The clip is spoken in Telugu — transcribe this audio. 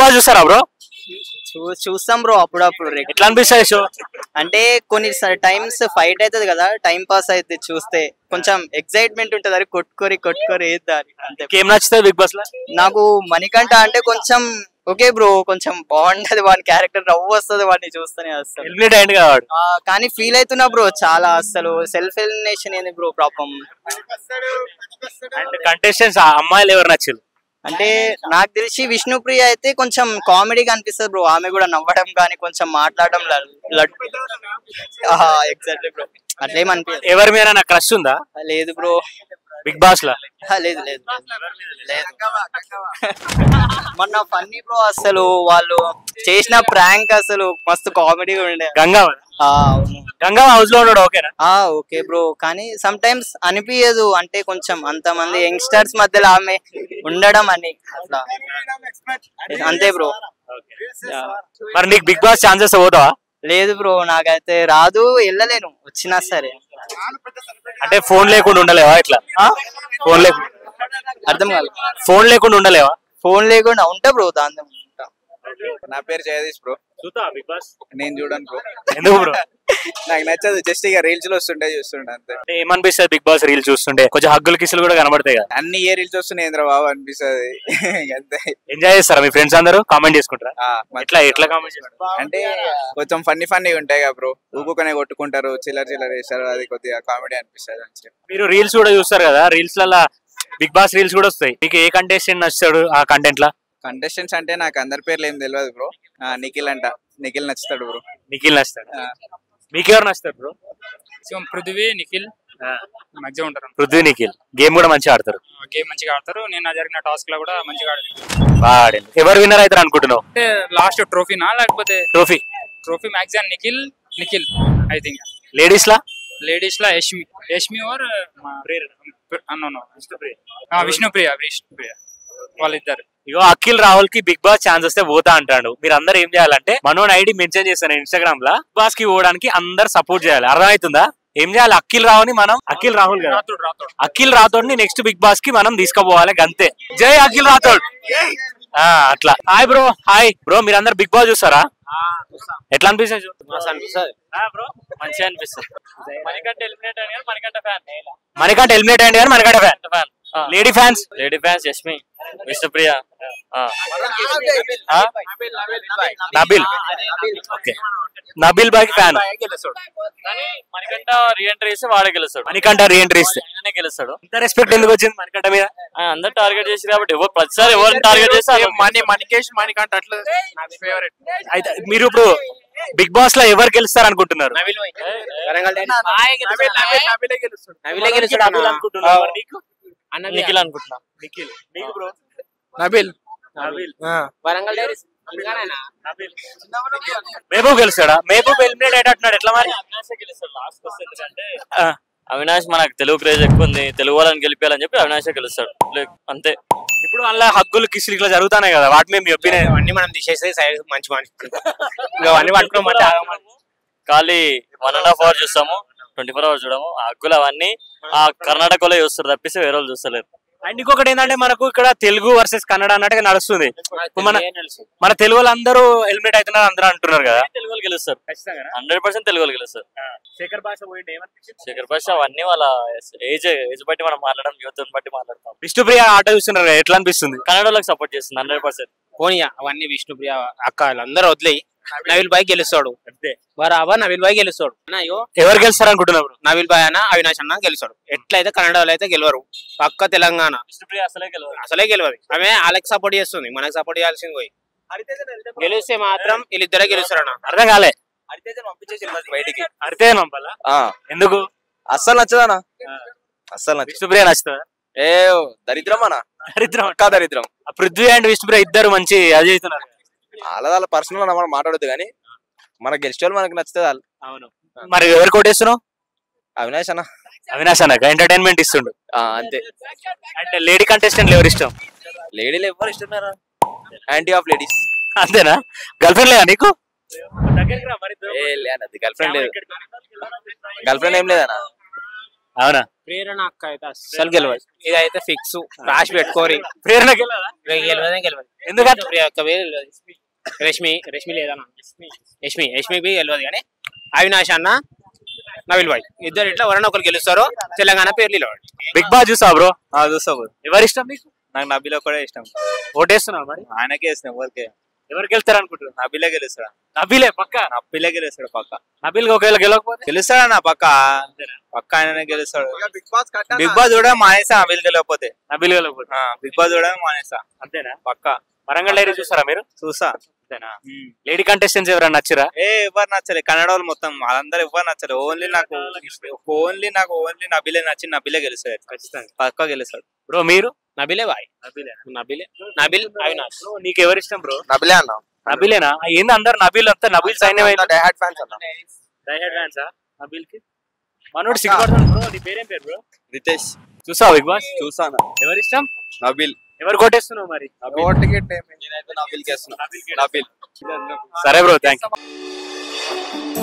బాస్ చూస్తారా బ్రో చూ చూస్తాం బ్రో అప్పుడప్పుడు రెగ్- ఎట్లా అనిపిస్తుంది షో అంటే కొన్ని టైమ్స్ ఫైట్ అవుతుంది కదా టైం పాస్ అయితే చూస్తే కొంచెం ఎక్సైట్మెంట్ ఉంటుంది అది కొట్టుకోరి కొట్టుకోరి ఏద్దాని అంతే ఏం నచ్చుతుంది బిగ్ బాస్ లో నాకు మణికంఠ అంటే కొంచెం ఓకే బ్రో కొంచెం బాగుంటది వాడి క్యారెక్టర్ నవ్వు వస్తుంది వాడిని చూస్తేనే అసలు ఎలిమినేట్ అయింది కదా వాడు ఆ, కానీ ఫీల్ అవుతున్నా బ్రో చాలా అసలు సెల్ఫ్ ఎలిమినేషన్ ఏంది బ్రో ప్రాబ్లం అండ్ కంటెస్టెంట్స్ అమ్మాయిలు ఎవరు నచ్చారు అంటే నాకు తెలిసి విష్ణుప్రియ అయితే కొంచెం కామెడీగా అనిపిస్తుంది బ్రో ఆమె కూడా నవ్వడం కానీ కొంచెం మాట్లాడడం ఎగ్జాక్ట్లీ బ్రో అట్లేం అనిపించదు ఎవరి మీద నాకు క్రష్ ఉందా లేదు బ్రో బిగ్ బాస్ లో లేదు లేదు లేదు మొన్న ఫన్నీ బ్రో అసలు వాళ్ళు చేసిన ప్రాంక్ అసలు మస్తు కామెడీగా ఉండే గంగా ఆ, అవును గంగా హౌస్ లో ఉన్నాడు ఓకేనా ఆ ఓకే బ్రో కానీ సమ్ టైమ్స్ అనిపించదు అంటే కొంచెం అంతమంది యంగ్స్టర్స్ మధ్యలో ఆమె ఉండడం అని అట్లా అంతే బ్రో మరి నీకు బిగ్ బాస్ ఛాన్సెస్ పోతావా లేదు బ్రో నాకైతే రాదు వెళ్ళలేను వచ్చినా సరే అంటే ఫోన్ లేకుండా ఉండలేవా ఇట్లా ఫోన్ లేకుండా అర్థం కాదు ఫోన్ లేకుండా ఉండలేవా ఫోన్ లేకుండా ఉంటా బ్రో దాంతో ఉంటా నా పేరు జగదీష్ బ్రో చూతా బిగ్ బాస్ నేను చూడను బ్రో ఎందుకు బ్రో నాకు నచ్చదు జస్ట్ ఇక రీల్స్ లో వస్తుంటే చూస్తుండే అంతే అంటే ఏమనిపిస్తుంది బిగ్ బాస్ రీల్ చూస్తుంటే కొంచెం హగ్గులు కిసులు కూడా కనబడతాయి కదా అన్ని ఏ రీల్స్ వస్తున్నాయి ఏంద్ర బాబు అనిపిస్తుంది అంతే ఎంజాయ్ చేస్తారా మీ ఫ్రెండ్స్ అందరూ కామెంట్ చేసుకుంటారా ఆ, మంచి- ఎట్లా ఎట్లా కామెంట్ చేస్తారు అంటే కొంచెం ఫన్నీ ఫన్నీ ఉంటాయి కదా బ్రో ఊపుకొనే కొట్టుకుంటారు చిల్లర చిల్లర వేస్తారు అది కొద్దిగా కామెడీ అనిపిస్తుంది మంచిగా మీరు రీల్స్ కూడా చూస్తారు కదా రీల్స్ లలో బిగ్ బాస్ రీల్స్ కూడా వస్తాయి మీకు ఏ కంటెస్టెంట్ నచ్చుతాడు ఆ కంటెంట్ లా కంటెస్టెంట్స్ అంటే నాకు అందరి పేర్లు ఏం తెలియదు బ్రో నిఖిల్ అంట నిఖిల్ నచ్చుతాడు బ్రో నిఖిల్ నచ్చుతాడు మీకు ఎవరు నచ్చుతారు బ్రో సో పృథ్వీ నిఖిల్ మధ్య ఉంటారు పృథ్వీ నిఖిల్ గేమ్ కూడా మంచిగా ఆడతారు గేమ్ మంచిగా ఆడతారు నేను జరిగిన టాస్క్ లో కూడా మంచిగా ఆడాను బాగా ఆడింది ఎవరు విన్నర్ అవుతారు అనుకుంటున్నావు అంటే లాస్ట్ ట్రోఫీనా లేకపోతే trophy trophy maximum Nikhil Nikhil I think ladies లా లేడీస్ లా యష్మి యష్మి ఆర్ అన్నో విష్ణుప్రియ విష్ణుప్రియ వాళ్ళిద్దరు ఇగో అఖిల్ రాహుల్ కి బిగ్ బాస్ ఛాన్స్ వస్తే పోతా అంటాడు మీరు అందరు ఏం చేయాలంటే మనోన్ ఐడి మెన్షన్ చేస్తాను ఇన్స్టాగ్రామ్ లా బిగ్ బాస్ కి పోవడానికి అందరు సపోర్ట్ చేయాలి అర్థమవుతుందా ఏం చేయాలి అఖిల్ రావుని మనం అఖిల్ రాహుల్ కదా రాతోడు రాతోడు అఖిల్ రాథోడ్ ని నెక్స్ట్ బిగ్ బాస్ కి మనం తీసుకుపోవాలి గంతే జై అఖిల్ రాథోడ్ ఆ, అట్లా హాయ్ బ్రో హాయ్ బ్రో మీరు అందరు బిగ్ బాస్ చూస్తారా ఎట్లా అనిపిస్తుంది బ్రో మంచిగా అనిపిస్తుంది మనకంటే ఎలిమినేట్ అని మనకంటే ఫ్యాన్ మనకంటే ఎలిమినేట్ అయ్యండి కానీ మనకంటే fan fan lady fans lady fans Yashmi Vishnupriya ఆ. ఆ? Nabeel okay Nabeel boy fan కానీ మనకంట రీఎంట్రీ ఇస్తే వాడే గెలుస్తాడు మణికంఠ రీఎంట్రీ ఇస్తే ఆయననే గెలుస్తాడు ఇంత రెస్పెక్ట్ ఎందుకు వచ్చింది మణికంఠ మీద ఆయన అందరు టార్గెట్ చేసి కాబట్టి ఎవరు ప్రతిసారి ఎవరిని టార్గెట్ చేస్తే మనీ మనీకేష్ మనకంటే అట్లా నాకు ఫేవరెట్ అయితే మీరు ఇప్పుడు బిగ్ బాస్ లో ఎవరు గెలుస్తారు అనుకుంటున్నారు నబిల్ అనుకుంటున్నారు. మరి నీకు? నిఖిల్ అనుకుంటున్నా నిఖిల్ నీకు బ్రో నబిల్ నబిల్ నబిల్ మహబూబ్ గెలుస్తాడా మహబూబ్ ఎలిమినేట్ అయ్యేటట్టున్నాడు ఎట్లా మరి అవినాశ్ గెలుస్తాడు లాస్ట్ వస్తుంది అంటే ఆ, అవినాష్ మనకు తెలుగు క్రేజ్ ఎక్కువ ఉంది తెలుగు వాళ్ళని గెలిపేయాలని చెప్పి అవినాష్ గెలుస్తాడు లైక్ అంతే ఇప్పుడు అలా హగ్గులు కిసులు ఇట్లా జరుగుతున్నాయి కదా వాటి మీద మీ ఒపీనియన్ అన్ని మనం తీసేస్తే సైడ్ మంచి మంచి ఇంకా అవన్నీ పట్టుకోమంటే ఆగమని. ఖాళీ వన్ అండ్ హాఫ్ అవర్ చూస్తాము ట్వంటీ ఫోర్ అవర్స్ చూడము ఆ హగ్గులు అవన్నీ ఆ కర్ణాటకలో చూస్తారు తప్పిస్తే వేరే వాళ్ళు చూస్తలేరు అండ్ ఇంకొకటి ఏంటంటే మనకు ఇక్కడ తెలుగు వర్సెస్ కన్నడ అన్నట్టుగా నడుస్తుంది ఇప్పుడు మన మన తెలుగు వాళ్ళందరూ ఎలిమినేట్ అవుతున్నారు అందరూ అంటున్నారు కదా తెలుగు వాళ్ళు గెలుస్తారు హండ్రెడ్ పర్సెంట్ తెలుగు వాళ్ళు గెలుస్తారు శేఖర్ భాష పోయింది ఏమనిపించింది శేఖర్ భాష అవన్నీ వాళ్ళ ఏజ్ ఏజ్ బట్టి మనం మాట్లాడడం యువతను బట్టి మాట్లాడతాం విష్ణుప్రియ ఆట చూస్తున్నారు కదా, ఎట్లా అనిపిస్తుంది కన్నడ వాళ్ళకి సపోర్ట్ చేస్తుంది హండ్రెడ్ పర్సెంట్ పోనీ అవన్నీ విష్ణుప్రియ అక్క వాళ్ళందరూ వదిలేయి నవిల్ బాయ్ గెలుస్తాడు అంతే బరాబర్ నవిల్ బాయ్ గెలుస్తాడు అన్న అయ్యో ఎవరు గెలుస్తారు అనుకుంటున్నారు నవిల్ బాయ్ అన్న అవినాష్ అన్న గెలుస్తాడు ఎట్లయితే కన్నడ వాళ్ళు అయితే గెలవరు పక్క తెలంగాణ విష్ణుప్రియ అసలే గెలవదు అసలే గెలవదు ఆమె వాళ్ళకి సపోర్ట్ చేస్తుంది మనకి సపోర్ట్ చేయాల్సింది పోయి గెలిస్తే మాత్రం వీళ్ళిద్దరే గెలుస్తారన్న అర్థం కాలే బయటికి అడితే నంపాలా ఆ, ఎందుకు అస్సలు నచ్చదానా అస్సలు నచ్చ విష్ణుప్రియ నచ్చుతుందా ఏ దరిద్రం అన్న దరిద్రం పక్కా దరిద్రం ఆ పృథ్వీ అండ్ విష్ణుప్రియ ఇద్దరు మంచి అది చేస్తున్నారు వాళ్ళ వాళ్ళ పర్సనల్ మనం మాట్లాడొద్దు కానీ మనకు గెలిచే వాళ్ళు మనకు నచ్చుతుంది వాళ్ళు అవును మరి ఎవరు కొట్టేస్తున్నావు అవినాష్ అన్న అవినాష్ అన్నక ఎంటర్టైన్మెంట్ ఇస్తుండు ఆ, అంతే అండ్ లేడీ కంటెస్టెంట్ ఎవరు ఇష్టం లేడీలు ఎవరు ఇష్టం యాంటీ ఆఫ్ లేడీస్ అంతేనా గర్ల్ ఫ్రెండ్ లేదా నీకు ఏ లేదన్నది గర్ల్ ఫ్రెండ్ లేదు గర్ల్ ఫ్రెండ్ ఏం లేదన్న అవునా ప్రేరణ అక్క అయితే అస్సలు గెలవదు ఇదైతే ఫిక్స్ రాసి పెట్టుకోరి ప్రేరణ గెలవదా? గెలవదే గెలవదు ఎందుకంటే ప్రియ అక్క వేరే గెలవదు. రష్మి రష్మి లేదా యష్మి యష్మి బి గెలవదు కానీ అవినాష్ అన్న నవిల్ బాయ్ ఇద్దరు ఇట్లా ఎవరైనా ఒకరు గెలుస్తారు తెలంగాణ పేర్లు నిలబడి బిగ్ బాస్ చూసా బ్రో చూస్తా బ్రో ఎవరి ఇష్టం మీకు నాకు నబిలో కూడా ఇష్టం ఓటేస్తున్నావు మరి ఆయనకే ఇష్టం ఎవరికే ఎవరికి వెళ్తారు అనుకుంటున్నారు నబిలే గెలుస్తాడు నబీలే పక్క నబిలే గెలుస్తాడు పక్క నబీల్ ఒకవేళ గెలవకపోతే గెలుస్తాడా నా పక్క పక్క ఆయననే గెలుస్తాడు బిగ్ బాస్ కూడా మానేసా నబిల్ గెలవకపోతే నబీల్ గెలవకపోతే ఆ, బిగ్ బాస్ కూడా మానేసా అంతేనా పక్క వరంగల్ డైరీ చూసారా మీరు చూసా అంతేనా లేడీ కంటెస్టెంట్స్ ఎవరైనా నచ్చిరా ఏ ఎవరు నచ్చలే కన్నడ వాళ్ళు మొత్తం వాళ్ళందరూ ఎవరు నచ్చలే ఓన్లీ నాకు ఓన్లీ నాకు ఓన్లీ నబిలే నచ్చి నబిలే గెలుస్తాడు ఖచ్చితంగా పక్క గెలుస్తాడు బ్రో మీరు నబిలే బాయ్ నబీలే నబిలే నబిల్ అవినాష్ బ్రో నీకు ఎవరి ఇష్టం బ్రో నబిలే అన్న నబీలేనా ఆ, ఏంది అందరు నబీల్ అంతా నబీల్ సైన్యం డైహార్డ్ ఫ్యాన్స్ అన్న డైహెడ్ ఫ్యాన్సా నబీల్ కి మనోడు సిగ్గుపడతాడు బ్రో నీ పేరేం పేరు బ్రో రితేష్ చూసావు బిగ్ బాస్ చూసాను ఎవరి ఇష్టం నబిల్ ఎవరు కొట్టేస్తున్నావు మరి నేనైతే నబిల్ కేస్తున్నా నబిల్ సరే బ్రో థ్యాంక్ యూ